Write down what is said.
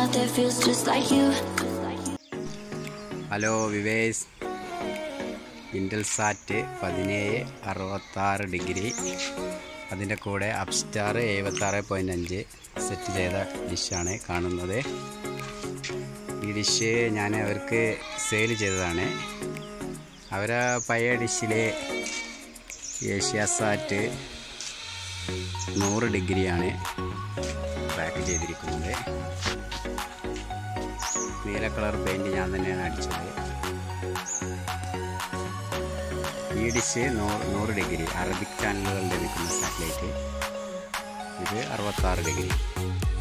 out there feels just like you. Hello വിവേസ് Intelsat പതിനേഴ് അറുപത്താറ് ഡിഗ്രി അതിൻ്റെ കൂടെ അപ്സ്റ്റാർ എഴുപത്താറ് പോയിൻ്റ് അഞ്ച് സെറ്റ് ചെയ്ത ഡിഷാണ് കാണുന്നത് ഈ ഡിഷ് ഞാൻ അവർക്ക് സെയിൽ ചെയ്തതാണ് അവരെ പഴയ ഡിഷിലെ ഏഷ്യാസാറ്റ് നൂറ് ഡിഗ്രിയാണ് പാക്ക് ചെയ്തിരിക്കുന്നത് നീല കളർ പെയിൻറ് ഞാൻ തന്നെയാണ് അടിച്ചത് ഈ ഡിഷ് നൂറ് നൂറ് ഡിഗ്രി അറബിക് ചാനലുകൾ ലഭിക്കുന്ന സാറ്റലൈറ്റ് ഇത് അറുപത്താറ് ഡിഗ്രി